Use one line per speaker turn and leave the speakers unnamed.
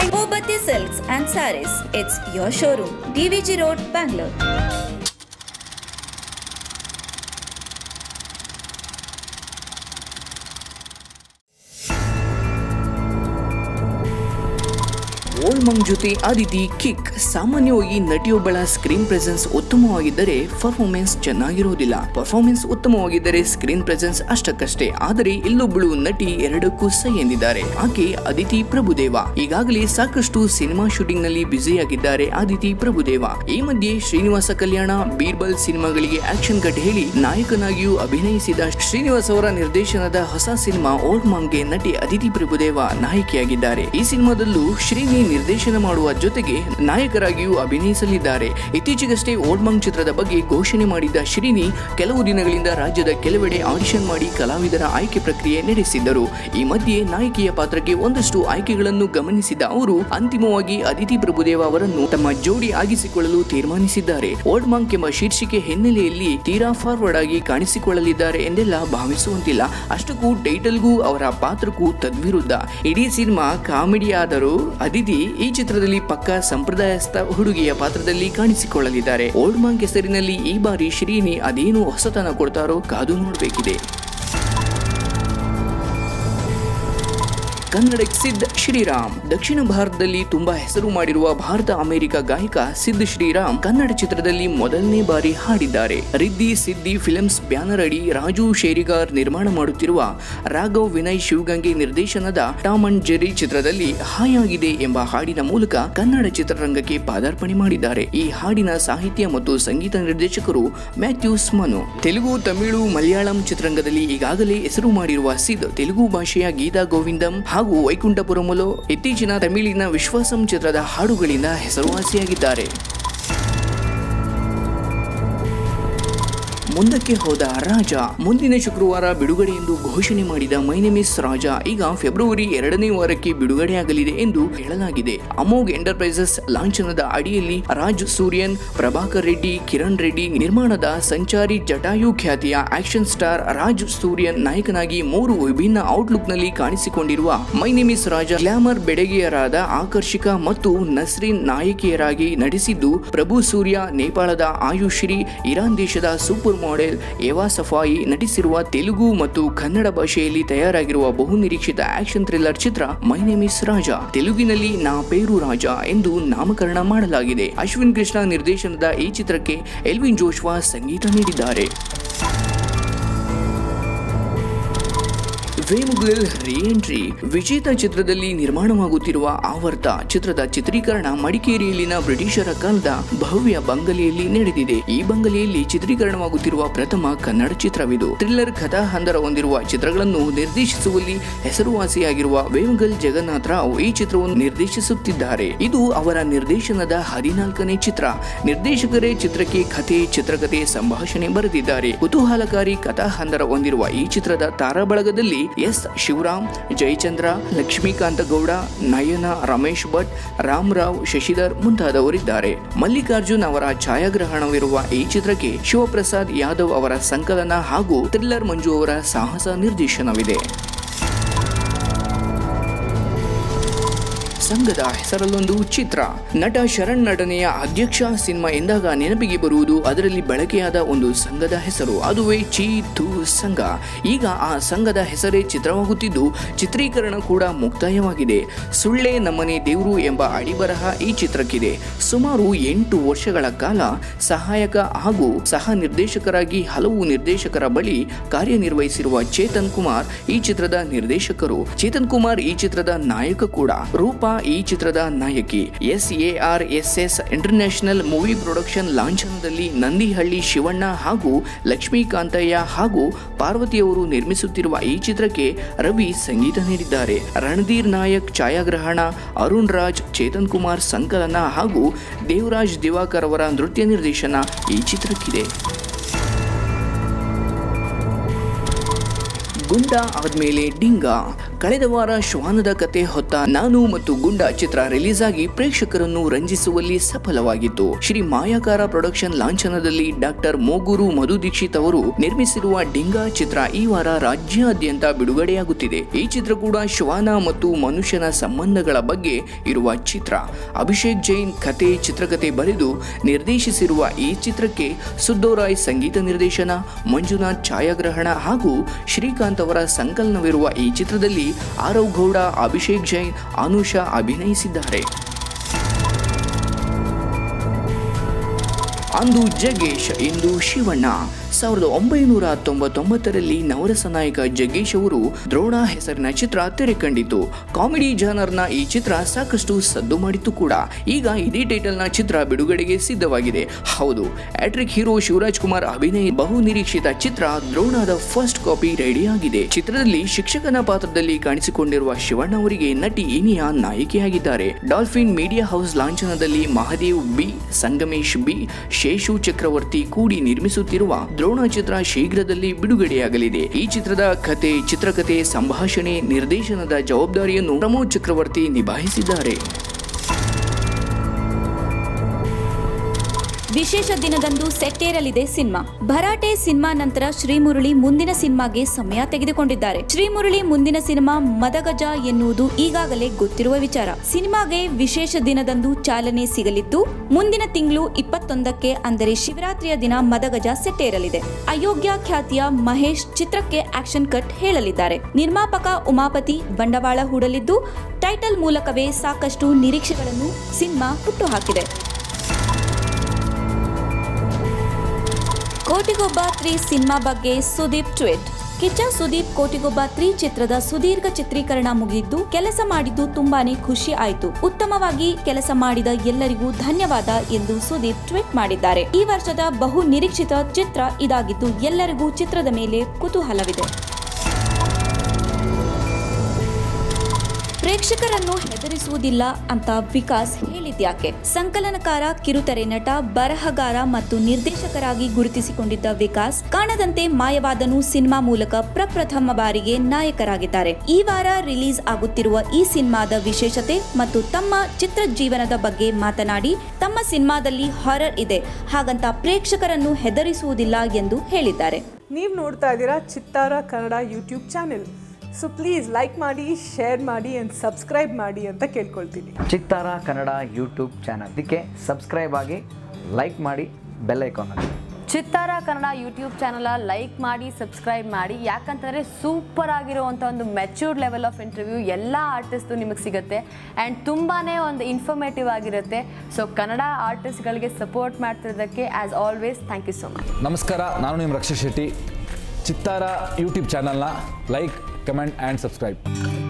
by Bobati Silks and Saris. It's your showroom, DVG Road, Bangalore.
Old Monk ಜೊತೆ Aditi kick ಸಾಮಾನ್ಯವಾಗಿ ನಟಿಯೊಬ್ಬಳ screen presence ಉತ್ತಮವಾಗಿದ್ದರೆ performance ಚೆನ್ನಾಗಿರೋದಿಲ್ಲ performance ಉತ್ತಮವಾಗಿದ್ದರೆ ಸ್ಕ್ರೀನ್ ಪ್ರೆಸೆನ್ಸ್ ಅಷ್ಟಕ್ಕಷ್ಟೇ ಆದರೆ ಇಲ್ಲೊಬ್ಬಳು ನಟಿ ಎರಡಕ್ಕೂ ಸೈ ಎಂದಿದ್ದಾರೆ ಆಕೆ ಅದಿತಿ ಪ್ರಭುದೇವ ಈಗಾಗಲೇ ಸಾಕಷ್ಟು ಸಿನಿಮಾ ಶೂಟಿಂಗ್ ನಲ್ಲಿ ಬ್ಯುಸಿಯಾಗಿದ್ದಾರೆ ಅದಿತಿ ಪ್ರಭುದೇವ ಈ ಮಧ್ಯೆ ಶ್ರೀನಿವಾಸ ಕಲ್ಯಾಣ ಬೀರ್ಬಲ್ ಸಿನಿಮಾಗಳಿಗೆ ಆಕ್ಷನ್ ಕಟ್ ಹೇಳಿ ನಾಯಕನಾಗಿಯೂ ಅಭಿನಯಿಸಿದ ಶ್ರೀನಿವಾಸ್ ಅವರ ನಿರ್ದೇಶನದ ಹೊಸ ಸಿನಿಮಾ ಓಲ್ಡ್ ಮಂಗ್ಗೆ ನಟಿ ಅದಿತಿ ಪ್ರಭುದೇವ ನಾಯಕಿಯಾಗಿದ್ದಾರೆ ಈ ಸಿನಿಮಾದಲ್ಲೂ ಶ್ರೀನಿ ನಿರ್ದೇಶನ ಮಾಡುವ ಜೊತೆಗೆ ನಾಯಕರಾಗಿಯೂ ಅಭಿನಯಿಸಲಿದ್ದಾರೆ ಇತ್ತೀಚೆಗಷ್ಟೇ ಓಲ್ಡ್ ಮಂಗ್ ಚಿತ್ರದ ಬಗ್ಗೆ ಘೋಷಣೆ ಮಾಡಿದ್ದ ಶ್ರೀನಿ ಕೆಲವು ದಿನಗಳಿಂದ ರಾಜ್ಯದ ಕೆಲವೆಡೆ ಆಡಿಷನ್ ಮಾಡಿ ಕಲಾವಿದರ ಆಯ್ಕೆ ಪ್ರಕ್ರಿಯೆ ನಡೆಸಿದ್ದರು ಈ ಮಧ್ಯೆ ನಾಯಕಿಯ ಪಾತ್ರಕ್ಕೆ ಒಂದಷ್ಟು ಆಯ್ಕೆಗಳನ್ನು ಗಮನಿಸಿದ ಅವರು ಅಂತಿಮವಾಗಿ ಅದಿತಿ ಪ್ರಭುದೇವ ಅವರನ್ನು ತಮ್ಮ ಜೋಡಿ ಆಗಿಸಿಕೊಳ್ಳಲು ತೀರ್ಮಾನಿಸಿದ್ದಾರೆ ಓಲ್ಡ್ ಮಂಕ್ ಎಂಬ ಶೀರ್ಷಿಕೆ ಹಿನ್ನೆಲೆಯಲ್ಲಿ ತೀರಾ ಫಾರ್ವರ್ಡ್ ಆಗಿ ಕಾಣಿಸಿಕೊಳ್ಳಲಿದ್ದಾರೆ ಎಂದೆಲ್ಲ ಭಾವಿಸುವಂತಿಲ್ಲ ಅಷ್ಟಕ್ಕೂ ಟೈಟಲ್ಗೂ ಅವರ ಪಾತ್ರಕ್ಕೂ ತದ್ವಿರುದ್ಧ ಇಡೀ ಸಿನಿಮಾ ಕಾಮಿಡಿ ಆದರೂ ಅದಿತಿ ಈ ಚಿತ್ರದಲ್ಲಿ ಪಕ್ಕಾ ಸಂಪ್ರದಾಯಸ್ಥ ಹುಡುಗಿಯ ಪಾತ್ರದಲ್ಲಿ ಕಾಣಿಸಿಕೊಳ್ಳಲಿದ್ದಾರೆ ಓಲ್ಡ್ ಮಂಕ್ ಹೆಸರಿನಲ್ಲಿ ಈ ಬಾರಿ ಶ್ರೀನಿ ಅದೇನು ಹೊಸತನ ಕೊಡ್ತಾರೋ ಕಾದು ನೋಡಬೇಕಿದೆ ಕನ್ನಡಕ್ಕೆ ಸಿದ್ಧ ಶ್ರೀರಾಮ್ ದಕ್ಷಿಣ ಭಾರತದಲ್ಲಿ ತುಂಬಾ ಹೆಸರು ಮಾಡಿರುವ ಭಾರತ ಅಮೆರಿಕ ಗಾಯಕ ಸಿದ್ಧ ಶ್ರೀರಾಮ್ ಕನ್ನಡ ಚಿತ್ರದಲ್ಲಿ ಮೊದಲನೇ ಬಾರಿ ಹಾಡಿದ್ದಾರೆ ರಿದ್ದಿ ಸಿದ್ದಿ ಫಿಲ್ಮ್ಸ್ ಬ್ಯಾನರ್ ಅಡಿ ರಾಜು ಶೇರಿಗಾರ್ ನಿರ್ಮಾಣ ಮಾಡುತ್ತಿರುವ ರಾಘವ್ ವಿನಯ್ ಶಿವಗಂಗೆ ನಿರ್ದೇಶನದ ಟಾಮ್ ಅಂಡ್ ಜೆರಿ ಚಿತ್ರದಲ್ಲಿ ಹಾಯಾಗಿದೆ ಎಂಬ ಹಾಡಿನ ಮೂಲಕ ಕನ್ನಡ ಚಿತ್ರರಂಗಕ್ಕೆ ಪಾದಾರ್ಪಣೆ ಮಾಡಿದ್ದಾರೆ ಈ ಹಾಡಿನ ಸಾಹಿತ್ಯ ಮತ್ತು ಸಂಗೀತ ನಿರ್ದೇಶಕರು ಮ್ಯಾಥ್ಯೂಸ್ ಮನು ತೆಲುಗು ತಮಿಳು ಮಲಯಾಳಂ ಚಿತ್ರರಂಗದಲ್ಲಿ ಈಗಾಗಲೇ ಹೆಸರು ಮಾಡಿರುವ ಸಿದ್ ತೆಲುಗು ಭಾಷೆಯ ಗೀತಾ ಗೋವಿಂದಂ ಹಾಗೂ ವೈಕುಂಠಪುರಮುಲು ಇತ್ತೀಚಿನ ತಮಿಳಿನ ವಿಶ್ವಾಸಂ ಚಿತ್ರದ ಹಾಡುಗಳಿಂದ ಹೆಸರುವಾಸಿಯಾಗಿದ್ದಾರೆ ಮುಂದಕ್ಕೆ ಹೋದ ರಾಜ ಮುಂದಿನ ಶುಕ್ರವಾರ ಬಿಡುಗಡೆ ಎಂದು ಘೋಷಣೆ ಮಾಡಿದ ಮೈನೆಮಿಸ್ ರಾಜ ಈಗ ಫೆಬ್ರವರಿ ಎರಡನೇ ವಾರಕ್ಕೆ ಬಿಡುಗಡೆಯಾಗಲಿದೆ ಎಂದು ಹೇಳಲಾಗಿದೆ ಅಮೋಘ್ ಎಂಟರ್ಪ್ರೈಸಸ್ ಲಾಂಛನದ ಅಡಿಯಲ್ಲಿ ರಾಜ್ ಸೂರ್ಯನ್ ಪ್ರಭಾಕರ್ ರೆಡ್ಡಿ ಕಿರಣ್ ರೆಡ್ಡಿ ನಿರ್ಮಾಣದ ಸಂಚಾರಿ ಜಟಾಯು ಖ್ಯಾತಿಯ ಆಕ್ಷನ್ ಸ್ಟಾರ್ ರಾಜ್ ಸೂರ್ಯನ್ ನಾಯಕನಾಗಿ ಮೂರು ವಿಭಿನ್ನ ಔಟ್ಲುಕ್ ನಲ್ಲಿ ಕಾಣಿಸಿಕೊಂಡಿರುವ ಮೈನೆಮಿಸ್ ರಾಜ ಗ್ಲಾಮರ್ ಬೆಡಗಿಯರಾದ ಆಕರ್ಷಿಕ ಮತ್ತು ನಸ್ರೀನ್ ನಾಯಕಿಯರಾಗಿ ನಟಿಸಿದ್ದು ಪ್ರಭು ಸೂರ್ಯ ನೇಪಾಳದ ಆಯುಶ್ರೀ ಇರಾನ್ ದೇಶದ ಸೂಪರ್ ಮಾಡೆಲ್ ಏವಾ ಸಫಾಯಿ ನಟಿಸಿರುವ ತೆಲುಗು ಮತ್ತು ಕನ್ನಡ ಭಾಷೆಯಲ್ಲಿ ತಯಾರಾಗಿರುವ ಬಹುನಿರೀಕ್ಷಿತ ಆಕ್ಷನ್ ಥ್ರಿಲ್ಲರ್ ಚಿತ್ರ ಮೈ ನೇಮ್ ಇಸ್ ರಾಜ ತೆಲುಗಿನಲ್ಲಿ ನಾ ಪೇರು ರಾಜ ಎಂದು ನಾಮಕರಣ ಮಾಡಲಾಗಿದೆ ಅಶ್ವಿನ್ ಕೃಷ್ಣ ನಿರ್ದೇಶನದ ಈ ಚಿತ್ರಕ್ಕೆ ಎಲ್ವಿನ್ ಜೋಶ್ವಾ ಸಂಗೀತ ನೀಡಿದ್ದಾರೆ ವೇಮುಗ್ಲಿಲ್ ರೀಎಂಟ್ರಿ ವಿಜೇತ ಚಿತ್ರದಲ್ಲಿ ನಿರ್ಮಾಣವಾಗುತ್ತಿರುವ ಆವರ್ತ ಚಿತ್ರದ ಚಿತ್ರೀಕರಣ ಮಡಿಕೇರಿಯಲ್ಲಿನ ಬ್ರಿಟಿಷರ ಕಾಲದ ಭವ್ಯ ಬಂಗಲೆಯಲ್ಲಿ ನಡೆದಿದೆ ಈ ಬಂಗಲೆಯಲ್ಲಿ ಚಿತ್ರೀಕರಣವಾಗುತ್ತಿರುವ ಪ್ರಥಮ ಕನ್ನಡ ಚಿತ್ರವಿದು ಥ್ರಿಲ್ಲರ್ ಕಥಾ ಹಂದರ ಹೊಂದಿರುವ ಚಿತ್ರಗಳನ್ನು ನಿರ್ದೇಶಿಸುವಲ್ಲಿ ಹೆಸರುವಾಸಿಯಾಗಿರುವ ವೇಮುಗಲ್ ಜಗನ್ನಾಥ್ ರಾವ್ ಈ ಚಿತ್ರವನ್ನು ನಿರ್ದೇಶಿಸುತ್ತಿದ್ದಾರೆ ಇದು ಅವರ ನಿರ್ದೇಶನದ ಹದಿನಾಲ್ಕನೇ ಚಿತ್ರ ನಿರ್ದೇಶಕರೇ ಚಿತ್ರಕ್ಕೆ ಕಥೆ ಚಿತ್ರಕಥೆ ಸಂಭಾಷಣೆ ಬರೆದಿದ್ದಾರೆ ಕುತೂಹಲಕಾರಿ ಕಥಾ ಹಂದರ ಹೊಂದಿರುವ ಈ ಚಿತ್ರದ ತಾರಾಬಳಗದಲ್ಲಿ ಎಸ್ ಶಿವರಾಮ್ ಜಯಚಂದ್ರ ಲಕ್ಷ್ಮೀಕಾಂತ ಗೌಡ ನಯನ ರಮೇಶ್ ಭಟ್ ರಾಮರಾವ್ ಶಶಿಧರ್ ಮುಂತಾದವರಿದ್ದಾರೆ ಮಲ್ಲಿಕಾರ್ಜುನ್ ಅವರ ಛಾಯಾಗ್ರಹಣವಿರುವ ಈ ಚಿತ್ರಕ್ಕೆ ಶಿವಪ್ರಸಾದ್ ಯಾದವ್ ಅವರ ಸಂಕಲನ ಹಾಗೂ ಥ್ರಿಲ್ಲರ್ ಮಂಜು ಅವರ ಸಾಹಸ ನಿರ್ದೇಶನವಿದೆ ಸಂಘದ ಹೆಸರಲ್ಲೊಂದು ಚಿತ್ರ ನಟ ಶರಣ್ ನಟನೆಯ ಅಧ್ಯಕ್ಷ ಸಿನಿಮಾ ಎಂದಾಗ ನೆನಪಿಗೆ ಬರುವುದು ಅದರಲ್ಲಿ ಬಳಕೆಯಾದ ಒಂದು ಸಂಘದ ಹೆಸರು ಅದುವೇ ಚೀ ಧೂ ಸಂಘ ಈಗ ಆ ಸಂಘದ ಹೆಸರೇ ಚಿತ್ರವಾಗುತ್ತಿದ್ದು ಚಿತ್ರೀಕರಣ ಕೂಡ ಮುಕ್ತಾಯವಾಗಿದೆ ಸುಳ್ಳೆ ನಮ್ಮನೆ ದೇವರು ಎಂಬ ಅಡಿಬರಹ ಈ ಚಿತ್ರಕ್ಕಿದೆ ಸುಮಾರು ಎಂಟು ವರ್ಷಗಳ ಕಾಲ ಸಹಾಯಕ ಹಾಗೂ ಸಹ ನಿರ್ದೇಶಕರಾಗಿ ಹಲವು ನಿರ್ದೇಶಕರ ಬಳಿ ಕಾರ್ಯನಿರ್ವಹಿಸಿರುವ ಚೇತನ್ ಕುಮಾರ್ ಈ ಚಿತ್ರದ ನಿರ್ದೇಶಕರು ಚೇತನ್ ಕುಮಾರ್ ಈ ಚಿತ್ರದ ನಾಯಕ ಕೂಡ ರೂಪಾ ಈ ಚಿತ್ರದ ನಾಯಕಿ S A R S S international movie production ಲಾಂಛನದಲ್ಲಿ ನಂದಿಹಳ್ಳಿ ಶಿವಣ್ಣ ಹಾಗೂ ಲಕ್ಷ್ಮೀಕಾಂತಯ್ಯ ಹಾಗೂ ಪಾರ್ವತಿಯವರು ನಿರ್ಮಿಸುತ್ತಿರುವ ಈ ಚಿತ್ರಕ್ಕೆ ರವಿ ಸಂಗೀತ ನೀಡಿದ್ದಾರೆ ರಣಧೀರ್ ನಾಯಕ್ ಛಾಯಾಗ್ರಹಣ ಅರುಣ್ ರಾಜ್ ಚೇತನ್ ಕುಮಾರ್ ಸಂಕಲನ ಹಾಗೂ ದೇವರಾಜ್ ದಿವಾಕರ್ ಅವರ ನೃತ್ಯ ನಿರ್ದೇಶನ ಈ ಚಿತ್ರಕ್ಕಿದೆ ಗುಂಡ ಆದ್ಮೇಲೆ ಡಿಂಗ ಕಳೆದ ವಾರ ಶ್ವಾನದ ಕತೆ ಹೊತ್ತ ನಾನು ಮತ್ತು ಗುಂಡ ಚಿತ್ರ ರಿಲೀಸ್ ಆಗಿ ಪ್ರೇಕ್ಷಕರನ್ನು ರಂಜಿಸುವಲ್ಲಿ ಸಫಲವಾಗಿತ್ತು ಶ್ರೀ ಮಾಯಾಕಾರ ಪ್ರೊಡಕ್ಷನ್ ಲಾಂಛನದಲ್ಲಿ ಡಾಕ್ಟರ್ ಮೋಗೂರು ಮಧು ದೀಕ್ಷಿತ್ ಅವರು ನಿರ್ಮಿಸಿರುವ ಡಿಂಗಾ ಚಿತ್ರ ಈ ವಾರ ರಾಜ್ಯಾದ್ಯಂತ ಬಿಡುಗಡೆಯಾಗುತ್ತಿದೆ ಈ ಚಿತ್ರ ಕೂಡ ಶ್ವಾನ ಮತ್ತು ಮನುಷ್ಯನ ಸಂಬಂಧಗಳ ಬಗ್ಗೆ ಇರುವ ಚಿತ್ರ ಅಭಿಷೇಕ್ ಜೈನ್ ಕತೆ ಚಿತ್ರಕಥೆ ಬರೆದು ನಿರ್ದೇಶಿಸಿರುವ ಈ ಚಿತ್ರಕ್ಕೆ ಸುದ್ದೋರಾಯ್ ಸಂಗೀತ ನಿರ್ದೇಶನ ಮಂಜುನಾಥ್ ಛಾಯಾಗ್ರಹಣ ಹಾಗೂ ಶ್ರೀಕಾಂತ್ ಅವರ ಸಂಕಲನವಿರುವ ಈ ಚಿತ್ರದಲ್ಲಿ ಆರವ್ ಗೌಡ ಅಭಿಷೇಕ್ ಜೈನ್ ಅನುಷಾ ಅಭಿನಯಿಸಿದ್ದಾರೆ ಅಂದು ಜಗ್ಗೇಶ್ ಇಂದು ಶಿವಣ್ಣ ಸಾವಿರದ ಒಂಬೈನೂರ ತೊಂಬತ್ತೊಂಬತ್ತರಲ್ಲಿ ನವರಸ ನಾಯಕ ಜಗ್ಗೇಶ್ ಅವರು ದ್ರೋಣ ಹೆಸರಿನ ಚಿತ್ರ ತೆರೆ ಕಂಡಿತು ಕಾಮಿಡಿ ಜಾನರ್ನ ಈ ಚಿತ್ರ ಸಾಕಷ್ಟು ಸದ್ದು ಮಾಡಿತ್ತು ಕೂಡ ಈಗ ಇದೇ ಟೈಟಲ್ನ ಚಿತ್ರ ಬಿಡುಗಡೆಗೆ ಸಿದ್ಧವಾಗಿದೆ ಹೌದು ಆಟ್ರಿಕ್ ಹೀರೋ ಶಿವರಾಜ್ ಕುಮಾರ್ ಅಭಿನಯ ಬಹು ನಿರೀಕ್ಷಿತ ಚಿತ್ರ ದ್ರೋಣದ ಫಸ್ಟ್ ಕಾಪಿ ರೆಡಿಯಾಗಿದೆ ಚಿತ್ರದಲ್ಲಿ ಶಿಕ್ಷಕನ ಪಾತ್ರದಲ್ಲಿ ಕಾಣಿಸಿಕೊಂಡಿರುವ ಶಿವಣ್ಣ ಅವರಿಗೆ ನಟಿ ಇನಿಯಾ ನಾಯಕಿಯಾಗಿದ್ದಾರೆ ಡಾಲ್ಫಿನ್ ಮೀಡಿಯಾ ಹೌಸ್ ಲಾಂಛನದಲ್ಲಿ ಮಹಾದೇವ್ ಬಿ ಸಂಗಮೇಶ್ ಬಿ ಶೇಷು ಚಕ್ರವರ್ತಿ ಕೂಡಿ ನಿರ್ಮಿಸುತ್ತಿರುವ ದ್ರೋಣ ಚಿತ್ರ ಶೀಘ್ರದಲ್ಲಿ ಬಿಡುಗಡೆಯಾಗಲಿದೆ ಈ ಚಿತ್ರದ ಕತೆ ಚಿತ್ರಕಥೆ ಸಂಭಾಷಣೆ ನಿರ್ದೇಶನದ ಜವಾಬ್ದಾರಿಯನ್ನು ಪ್ರಮೋದ್ ಚಕ್ರವರ್ತಿ ನಿಭಾಯಿಸಿದ್ದಾರೆ
ವಿಶೇಷ ದಿನದಂದು ಸೆಟ್ಟೇರಲಿದೆ ಸಿನಿಮಾ ಭರಾಟೆ ಸಿನಿಮಾ ನಂತರ ಶ್ರೀಮುರಳಿ ಮುಂದಿನ ಸಿನಿಮಾಗೆ ಸಮಯ ತೆಗೆದುಕೊಂಡಿದ್ದಾರೆ ಶ್ರೀಮುರಳಿ ಮುಂದಿನ ಸಿನಿಮಾ ಮದಗಜ ಎನ್ನುವುದು ಈಗಾಗಲೇ ಗೊತ್ತಿರುವ ವಿಚಾರ ಸಿನಿಮಾಗೆ ವಿಶೇಷ ದಿನದಂದು ಚಾಲನೆ ಸಿಗಲಿದ್ದು ಮುಂದಿನ ತಿಂಗಳು ಇಪ್ಪತ್ತೊಂದಕ್ಕೆ ಅಂದರೆ ಶಿವರಾತ್ರಿಯ ದಿನ ಮದಗಜ ಸೆಟ್ಟೇರಲಿದೆ ಅಯೋಗ್ಯ ಖ್ಯಾತಿಯ ಮಹೇಶ್ ಚಿತ್ರಕ್ಕೆ ಆಕ್ಷನ್ ಕಟ್ ಹೇಳಲಿದ್ದಾರೆ ನಿರ್ಮಾಪಕ ಉಮಾಪತಿ ಬಂಡವಾಳ ಹೂಡಲಿದ್ದು ಟೈಟಲ್ ಮೂಲಕವೇ ಸಾಕಷ್ಟು ನಿರೀಕ್ಷೆಗಳನ್ನು ಸಿನಿಮಾ ಹುಟ್ಟುಹಾಕಿದೆ ಕೋಟಿಗೊಬ್ಬ ತ್ರೀ ಸಿನಿಮಾ ಬಗ್ಗೆ ಸುದೀಪ್ ಟ್ವೀಟ್ ಕಿಚ್ಚ ಸುದೀಪ್ ಕೋಟಿಗೊಬ್ಬ ತ್ರೀ ಚಿತ್ರದ ಸುದೀರ್ಘ ಚಿತ್ರೀಕರಣ ಮುಗಿದಿದ್ದು ಕೆಲಸ ಮಾಡಿದ್ದು ತುಂಬಾನೇ ಖುಷಿ ಆಯಿತು ಉತ್ತಮವಾಗಿ ಕೆಲಸ ಮಾಡಿದ ಎಲ್ಲರಿಗೂ ಧನ್ಯವಾದ ಎಂದು ಸುದೀಪ್ ಟ್ವೀಟ್ ಮಾಡಿದ್ದಾರೆ ಈ ವರ್ಷದ ಬಹು ನಿರೀಕ್ಷಿತ ಚಿತ್ರ ಇದಾಗಿದ್ದು ಎಲ್ಲರಿಗೂ ಚಿತ್ರದ ಮೇಲೆ ಕುತೂಹಲವಿದೆ ಪ್ರೇಕ್ಷಕರನ್ನು ಹೆದರಿಸುವುದಿಲ್ಲ ಅಂತ ವಿಕಾಸ್ ಹೇಳಿದ್ಯಾಕೆ ಸಂಕಲನಕಾರ ಕಿರುತೆರೆ ನಟ ಬರಹಗಾರ ಮತ್ತು ನಿರ್ದೇಶಕರಾಗಿ ಗುರುತಿಸಿಕೊಂಡಿದ್ದ ವಿಕಾಸ್ ಕಾಣದಂತೆ ಮಾಯವಾದನು ಸಿನಿಮಾ ಮೂಲಕ ಪ್ರಪ್ರಥಮ ಬಾರಿಗೆ ನಾಯಕರಾಗಿದ್ದಾರೆ ಈ ವಾರ ರಿಲೀಸ್ ಆಗುತ್ತಿರುವ ಈ ಸಿನಿಮಾದ ವಿಶೇಷತೆ ಮತ್ತು ತಮ್ಮ ಚಿತ್ರ ಜೀವನದ ಬಗ್ಗೆ ಮಾತನಾಡಿ ತಮ್ಮ ಸಿನಿಮಾದಲ್ಲಿ ಹಾರರ್ ಇದೆ ಹಾಗಂತ ಪ್ರೇಕ್ಷಕರನ್ನು ಹೆದರಿಸುವುದಿಲ್ಲ ಎಂದು ಹೇಳಿದ್ದಾರೆ
ನೀವು ನೋಡ್ತಾ ಇದ್ದೀರಾ Chittara Kannada YouTube channel so please like ಮಾಡಿ ಶೇರ್ ಮಾಡಿ ಆ್ಯಂಡ್ ಸಬ್ಸ್ಕ್ರೈಬ್ ಮಾಡಿ ಅಂತ ಕೇಳ್ಕೊಳ್ತೀನಿ
ಚಿತ್ತಾರ ಕನ್ನಡ ಯೂಟ್ಯೂಬ್ ಚಾನಲ್ ಇದಕ್ಕೆ ಸಬ್ಸ್ಕ್ರೈಬ್ ಆಗಿ ಲೈಕ್ ಮಾಡಿ ಬೆಲ್ ಐಕಾನ್ ಅಲ್ಲಿ
Chittara Kannada YouTube channel like ಮಾಡಿ ಸಬ್ಸ್ಕ್ರೈಬ್ ಮಾಡಿ ಯಾಕಂತಂದರೆ ಸೂಪರ್ ಆಗಿರುವಂಥ ಒಂದು ಮೆಚ್ಯೂರ್ಡ್ ಲೆವೆಲ್ ಆಫ್ ಇಂಟರ್ವ್ಯೂ ಎಲ್ಲ ಆರ್ಟಿಸ್ಟು ನಿಮಗೆ ಸಿಗುತ್ತೆ ಆ್ಯಂಡ್ ತುಂಬಾ ಒಂದು ಇನ್ಫಾರ್ಮೇಟಿವ್ ಆಗಿರುತ್ತೆ ಸೊ ಕನ್ನಡ ಆರ್ಟಿಸ್ಟ್ಗಳಿಗೆ ಸಪೋರ್ಟ್ ಮಾಡ್ತಿರೋದಕ್ಕೆ as always thank you so much
ನಮಸ್ಕಾರ ನಾನು ನಿಮ್ಮ ರಕ್ಷಾ ಶೆಟ್ಟಿ ಚಿತ್ತಾರ ಯೂಟ್ಯೂಬ್ ಚಾನಲ್ನ ಲೈಕ್ ಕಮೆಂಟ್ ಆ್ಯಂಡ್ ಸಬ್ಸ್ಕ್ರೈಬ್